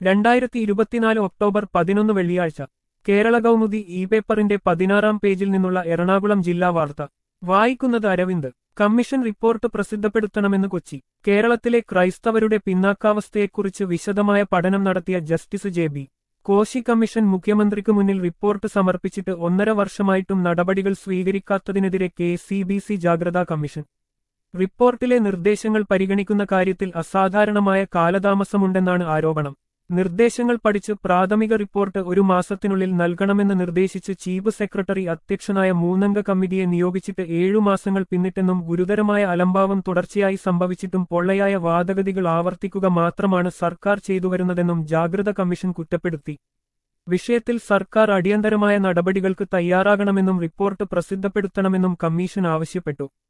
രണ്ടായിരത്തി ഇരുപത്തിനാല് ഒക്ടോബർ പതിനൊന്ന് വെള്ളിയാഴ്ച കേരള കൗമുദി ഇ പേപ്പറിന്റെ പതിനാറാം പേജിൽ നിന്നുള്ള എറണാകുളം ജില്ലാ വാർത്ത വായിക്കുന്നത് അരവിന്ദ് കമ്മീഷൻ റിപ്പോർട്ട് പ്രസിദ്ധപ്പെടുത്തണമെന്ന് കൊച്ചി കേരളത്തിലെ ക്രൈസ്തവരുടെ പിന്നാക്കാവസ്ഥയെക്കുറിച്ച് വിശദമായ പഠനം നടത്തിയ justice J B Koshy commission മുഖ്യമന്ത്രിക്ക് മുന്നിൽ റിപ്പോർട്ട് സമർപ്പിച്ചിട്ട് ഒന്നര വർഷമായിട്ടും നടപടികൾ സ്വീകരിക്കാത്തതിനെതിരെ കെ സി ബി സി ജാഗ്രതാ കമ്മീഷൻ റിപ്പോർട്ടിലെ നിർദ്ദേശങ്ങൾ പരിഗണിക്കുന്ന കാര്യത്തിൽ അസാധാരണമായ കാലതാമസമുണ്ടെന്നാണ് ആരോപണം നിർദ്ദേശങ്ങൾ പഠിച്ച് പ്രാഥമിക റിപ്പോർട്ട് ഒരു മാസത്തിനുള്ളിൽ നൽകണമെന്ന് നിർദ്ദേശിച്ച് ചീഫ് സെക്രട്ടറി അധ്യക്ഷനായ മൂന്നംഗ കമ്മിറ്റിയെ നിയോഗിച്ചിട്ട് ഏഴു മാസങ്ങൾ പിന്നിട്ടെന്നും ഗുരുതരമായ അലംഭാവം തുടർച്ചയായി സംഭവിച്ചിട്ടും പൊള്ളയായ വാദഗതികൾ ആവർത്തിക്കുക മാത്രമാണ് സർക്കാർ ചെയ്തുവരുന്നതെന്നും ജാഗ്രത കമ്മീഷൻ കുറ്റപ്പെടുത്തി വിഷയത്തിൽ സർക്കാർ അടിയന്തരമായ നടപടികൾക്ക് തയ്യാറാകണമെന്നും റിപ്പോർട്ട് പ്രസിദ്ധപ്പെടുത്തണമെന്നും കമ്മീഷൻ ആവശ്യപ്പെട്ടു